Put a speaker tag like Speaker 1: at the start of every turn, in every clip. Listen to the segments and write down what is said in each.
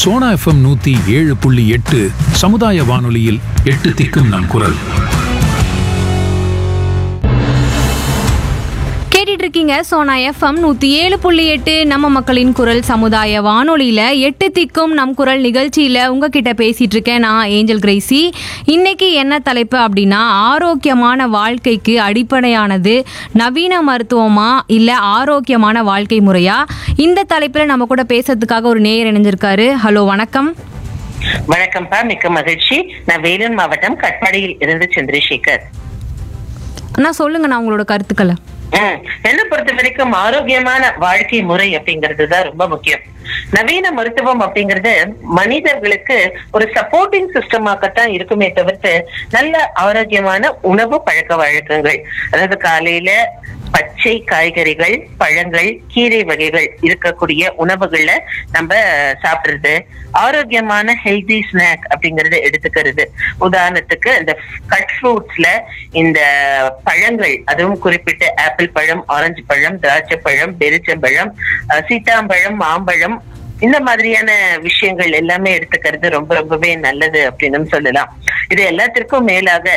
Speaker 1: Sona FM நூத்தி ஏழு புள்ளி எட்டு சமுதாய வானொலியில் எட்டு திக்கும் நம் குரல்
Speaker 2: கேட்டுட்டு இருக்கீங்க சோனா எஃப்எம் நூத்தி ஏழு புள்ளி எட்டு நம்ம மக்களின் குரல் சமுதாய வானொலியில எட்டு திக்கும் நம் குரல் நிகழ்ச்சியில உங்ககிட்ட பேசிட்டு இருக்கேன் நான் ஏஞ்சல் கிரேசி இன்னைக்கு என்ன தலைப்பு அப்படின்னா ஆரோக்கியமான வாழ்க்கைக்கு அடிப்படையானது நவீன மருத்துவமா இல்ல ஆரோக்கியமான வாழ்க்கை முறையா இந்த தலைப்புல நம்ம கூட பேசுறதுக்காக ஒரு நேயர் இணைஞ்சிருக்காரு ஹலோ வணக்கம்
Speaker 3: வணக்கம்ப்பா மிக்க மகிழ்ச்சி நான் வேலூர் மாவட்டம் கட்பாடியில் இருந்து சந்திரசேகர்
Speaker 2: அண்ணா சொல்லுங்க நான் உங்களோட கருத்துக்களை
Speaker 3: ம். என்னை பொறுத்த வரைக்கும் ஆரோக்கியமான வாழ்க்கை முறை அப்படிங்கிறது தான் ரொம்ப முக்கியம் நவீன மருத்துவம் அப்படிங்கிறது மனிதர்களுக்கு ஒரு சப்போர்ட்டிங் சிஸ்டமாகத்தான் இருக்குமே தவிர்த்து நல்ல ஆரோக்கியமான உணவு பழக்க வழக்கங்கள் அதாவது காலையில பச்சை காய்கறிகள் பழங்கள் கீரை வகைகள் இருக்கக்கூடிய உணவுகள்ல நம்ம சாப்பிடுறது ஆரோக்கியமான ஹெல்தி ஸ்நாக் அப்படிங்கறத எடுத்துக்கிறது உதாரணத்துக்கு இந்த கட் ஃப்ரூட்ஸ்ல இந்த பழங்கள் அதுவும் குறிப்பிட்ட ஆப்பிள் பழம் ஆரஞ்சு பழம் திராட்சை பழம் பெருச்சம்பழம் அஹ், சீத்தாம்பழம் மாம்பழம் இந்த மாதிரியான விஷயங்கள் எல்லாமே எடுத்துக்கிறது ரொம்ப ரொம்பவே நல்லது அப்படின்னு சொல்லலாம் இது எல்லாத்திற்கும் மேலாக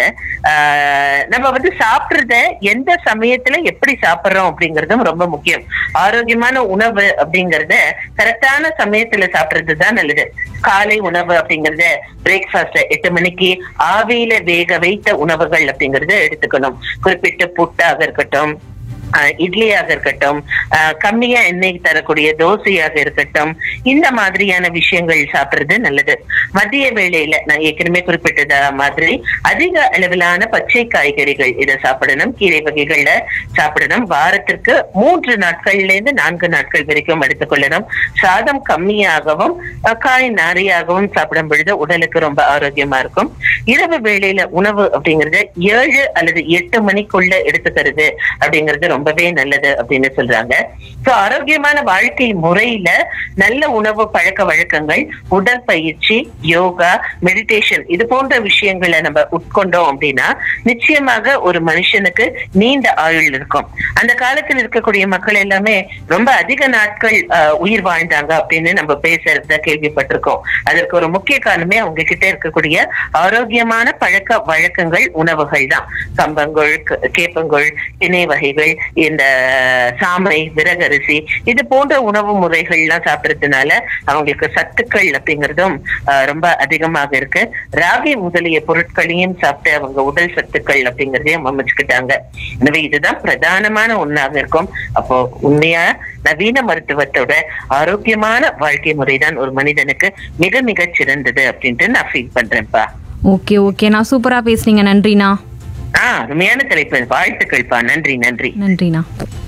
Speaker 3: ஆஹ், நம்ம வந்து சாப்பிடுறத எந்த சமயத்துல எப்படி சாப்பிடுறோம் அப்படிங்கறதும் ரொம்ப முக்கியம் ஆரோக்கியமான உணவு அப்படிங்கறத கரெக்டான சமயத்துல சாப்பிடுறது தான் நல்லது காலை உணவு அப்படிங்கறத பிரேக்ஃபாஸ்ட் எட்டு மணிக்கு ஆவியில வேக வைத்த உணவுகள் அப்படிங்கறத எடுத்துக்கணும் குறிப்பிட்ட புட்டாக இருக்கட்டும் ஆஹ் இட்லியாக இருக்கட்டும் ஆஹ் கம்மியா எண்ணெய் தரக்கூடிய தோசையாக இருக்கட்டும் இந்த மாதிரியான விஷயங்கள் சாப்பிடுறது நல்லது மதிய வேளையில நான் ஏற்கனவே குறிப்பிட்டத மாதிரி அதிக அளவிலான பச்சை காய்கறிகள் இதை சாப்பிடணும் கீரை வகைகள்ல சாப்பிடணும் வாரத்திற்கு மூன்று நாட்கள்ல இருந்து நான்கு நாட்கள் வரைக்கும் எடுத்துக்கொள்ளணும் சாதம் கம்மியாகவும் ஆஹ் காய் நாரியாகவும் சாப்பிடும் பொழுது உடலுக்கு ரொம்ப ஆரோக்கியமா இருக்கும் இரவு வேளையில உணவு அப்படிங்கறது ஏழு அல்லது எட்டு மணிக்குள்ள எடுத்துக்கிறது அப்படிங்கிறது ரொம்பவே நல்லது அப்படின்னு சொல்றாங்க சோ ஆரோக்கியமான வாழ்க்கை முறையில நல்ல உணவு பழக்க வழக்கங்கள் உடற்பயிற்சி யோகா மெடிடேஷன் இது போன்ற விஷயங்களை நம்ம உட்கொண்டோம் அப்படின்னா நிச்சயமாக ஒரு மனுஷனுக்கு நீண்ட ஆயுள் இருக்கும் அந்த காலத்தில் இருக்கக்கூடிய மக்கள் எல்லாமே ரொம்ப அதிக நாட்கள் ஆஹ், உயிர் வாழ்ந்தாங்க அப்படின்னு நம்ம பேசுறத கேள்விப்பட்டிருக்கோம் அதற்கு ஒரு முக்கிய காரணமே அவங்க கிட்ட இருக்கக்கூடிய ஆரோக்கியமான பழக்க வழக்கங்கள் உணவுகள் தான் கம்பங்கூழ் க- கேப்பங்கூழ் திணை வகைகள் இந்த சாமை விறகரிசி இது போன்ற உணவு முறைகள்லாம் சாப்பிடுறதுனால அவங்களுக்கு சத்துக்கள் அப்படிங்கிறதும் ஆஹ், ரொம்ப அதிகமாக இருக்கு ராகி முதலிய பொருட்களையும் சாப்பிட்டு அவங்க உடல் சத்துக்கள் அப்படிங்கறதையும் அமைச்சுக்கிட்டாங்க எனவே இதுதான் பிரதானமான ஒண்ணாக இருக்கும் அப்போ உண்மையா நவீன மருத்துவத்தோட ஆரோக்கியமான வாழ்க்கை முறைதான் ஒரு மனிதனுக்கு மிக மிக சிறந்தது அப்படின்ட்டு நான் ஃபீல் பண்றேன்ப்பா
Speaker 2: ஓகே ஓகே நான் சூப்பரா பேசுனீங்க நன்றிண்ணா
Speaker 3: ஆஹ் அருமையான தலைப்பு வாழ்த்துக்கள்ப்பா நன்றி நன்றி
Speaker 2: நன்றிண்ணா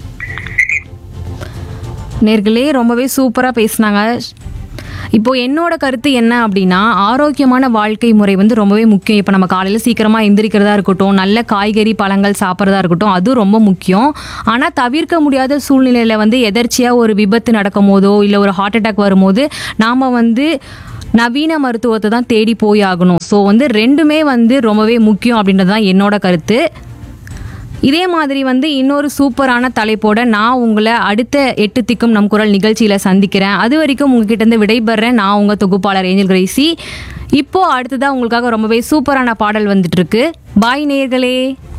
Speaker 2: நேர்களே ரொம்பவே சூப்பராக பேசுனாங்க இப்போ என்னோட கருத்து என்ன அப்படின்னா ஆரோக்கியமான வாழ்க்கை முறை வந்து ரொம்பவே முக்கியம் இப்போ நம்ம காலையில் சீக்கிரமாக எந்திரிக்கிறதா இருக்கட்டும் நல்ல காய்கறி பழங்கள் சாப்பிட்றதா இருக்கட்டும் அது ரொம்ப முக்கியம் ஆனால் தவிர்க்க முடியாத சூழ்நிலையில் வந்து எதர்ச்சியாக ஒரு விபத்து நடக்கும் போதோ இல்லை ஒரு ஹார்ட் அட்டாக் வரும்போது நாம் வந்து நவீன மருத்துவத்தை தான் தேடி போய் ஆகணும் ஸோ வந்து ரெண்டுமே வந்து ரொம்பவே முக்கியம் அப்படின்றது தான் என்னோட கருத்து இதே மாதிரி வந்து இன்னொரு சூப்பரான தலைப்போட நான் உங்களை அடுத்த எட்டு திக்கும் நம் குரல் நிகழ்ச்சியில் சந்திக்கிறேன் அது வரைக்கும் உங்ககிட்ட இருந்து விடைபெறேன் நான் உங்கள் தொகுப்பாளர் ஏஞ்சல் கிரேசி இப்போ அடுத்ததாக உங்களுக்காக ரொம்பவே சூப்பரான பாடல் வந்துட்டு இருக்கு பாய் நேர்களே